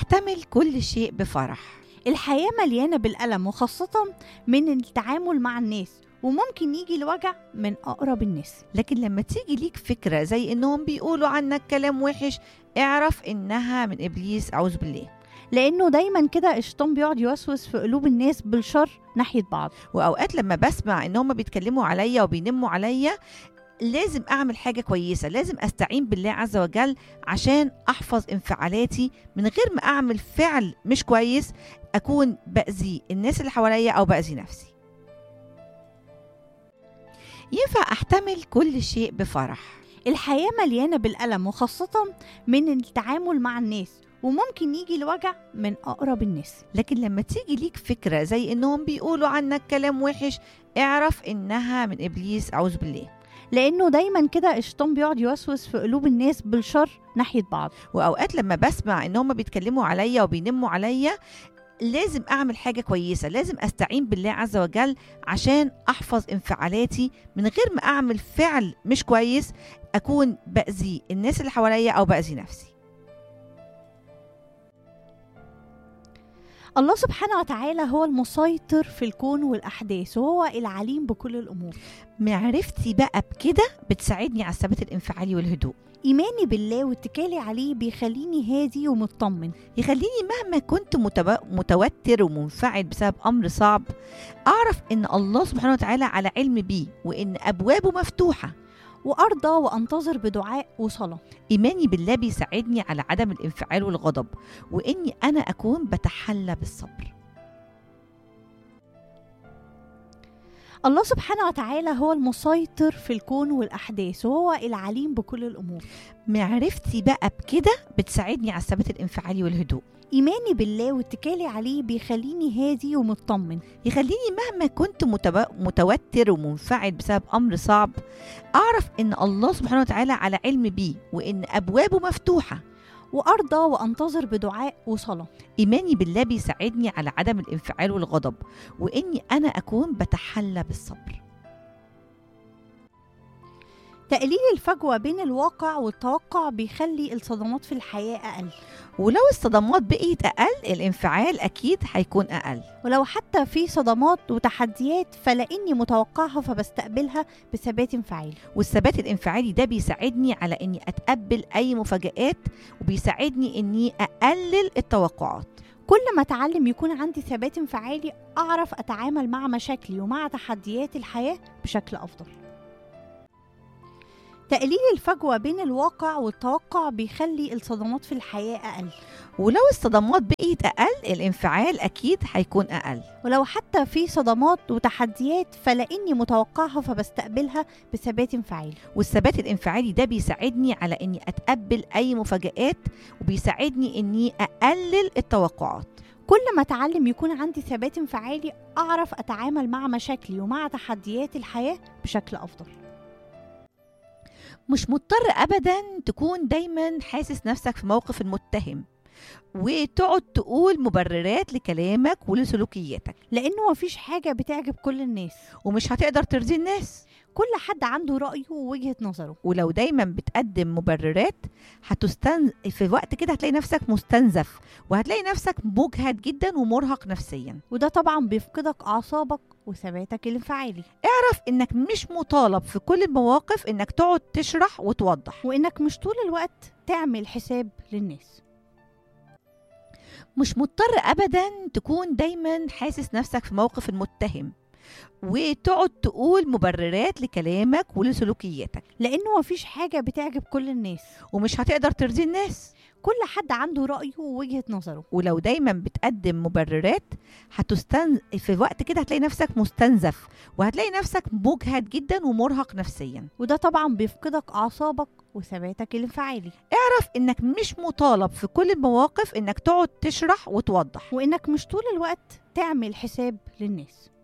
احتمل كل شيء بفرح الحياة مليانة بالألم وخاصة من التعامل مع الناس وممكن يجي الوجع من أقرب الناس لكن لما تيجي ليك فكرة زي انهم بيقولوا عنك كلام وحش اعرف انها من ابليس اعوذ بالله لأنه دايما كده الشيطان بيقعد يوسوس في قلوب الناس بالشر ناحية بعض واوقات لما بسمع ان هم بيتكلموا عليا وبينموا عليا لازم اعمل حاجه كويسه لازم استعين بالله عز وجل عشان احفظ انفعالاتي من غير ما اعمل فعل مش كويس اكون باذي الناس اللي حواليا او باذي نفسي ينفع احتمل كل شيء بفرح الحياة مليانة بالألم وخاصة من التعامل مع الناس وممكن يجي الوجع من أقرب الناس لكن لما تيجي ليك فكره زي انهم بيقولوا عنك كلام وحش اعرف انها من ابليس اعوذ بالله لأنه دايما كده الشيطان بيقعد يوسوس في قلوب الناس بالشر ناحية بعض واوقات لما بسمع ان هم بيتكلموا عليا وبينموا عليا لازم اعمل حاجه كويسه لازم استعين بالله عز وجل عشان احفظ انفعالاتي من غير ما اعمل فعل مش كويس اكون باذي الناس اللي حواليا او باذي نفسي الله سبحانه وتعالى هو المسيطر في الكون والأحداث وهو العليم بكل الأمور معرفتي بقى بكده بتساعدني على الثبات الانفعالي والهدوء إيماني بالله واتكالي عليه بيخليني هادي ومطمن يخليني مهما كنت متب... متوتر ومنفعل بسبب امر صعب اعرف ان الله سبحانه وتعالى على علم بيه وان ابوابه مفتوحه وأرضى وأنتظر بدعاء وصلاة ايماني بالله بيساعدني على عدم الانفعال والغضب واني انا اكون بتحلى بالصبر الله سبحانه وتعالى هو المسيطر في الكون والأحداث وهو العليم بكل الأمور معرفتي بقى بكده بتساعدني على الثبات الانفعالي والهدوء إيماني بالله واتكالي عليه بيخليني هادي ومطمن يخليني مهما كنت متب... متوتر ومنفعل بسبب امر صعب اعرف ان الله سبحانه وتعالى على علم بيه وان ابوابه مفتوحه وأرضى وأنتظر بدعاء وصلاة ايماني بالله بيساعدني على عدم الانفعال والغضب واني انا اكون بتحلى بالصبر تقليل الفجوة بين الواقع والتوقع بيخلي الصدمات في الحياة أقل ولو الصدمات بقيت اقل الانفعال اكيد هيكون اقل ولو حتى في صدمات وتحديات فلاني متوقعها فبستقبلها بثبات انفعالي والثبات الانفعالي ده بيساعدني على اني اتقبل اي مفاجآت وبيساعدني اني اقلل التوقعات كل ما اتعلم يكون عندي ثبات انفعالي اعرف اتعامل مع مشاكلي ومع تحديات الحياه بشكل افضل تقليل الفجوه بين الواقع والتوقع بيخلي الصدمات في الحياه اقل ولو الصدمات بقيت اقل الانفعال اكيد هيكون اقل ولو حتى في صدمات وتحديات فلاني متوقعها فبستقبلها بثبات انفعالي والثبات الانفعالي ده بيساعدني على اني اتقبل اي مفاجآت وبيساعدني اني اقلل التوقعات كل ما اتعلم يكون عندي ثبات انفعالي اعرف اتعامل مع مشاكلي ومع تحديات الحياه بشكل افضل مش مضطر ابدا تكون دايما حاسس نفسك في موقف المتهم وتقعد تقول مبررات لكلامك ولسلوكياتك لانه مفيش حاجه بتعجب كل الناس ومش هتقدر ترضي الناس كل حد عنده رايه ووجهه نظره ولو دايما بتقدم مبررات هتستن في وقت كده هتلاقي نفسك مستنزف وهتلاقي نفسك مجهد جدا ومرهق نفسيا وده طبعا بيفقدك اعصابك وثباتك الانفعالي اعرف انك مش مطالب في كل المواقف انك تقعد تشرح وتوضح وانك مش طول الوقت تعمل حساب للناس مش مضطر ابدا تكون دايما حاسس نفسك في موقف المتهم وتقعد تقول مبررات لكلامك ولسلوكياتك لانه مفيش حاجه بتعجب كل الناس ومش هتقدر ترضي الناس كل حد عنده رايه ووجهه نظره ولو دايما بتقدم مبررات هتستن في وقت كده هتلاقي نفسك مستنزف وهتلاقي نفسك مجهد جدا ومرهق نفسيا وده طبعا بيفقدك اعصابك وثباتك الانفعالي اعرف انك مش مطالب في كل المواقف انك تقعد تشرح وتوضح وانك مش طول الوقت تعمل حساب للناس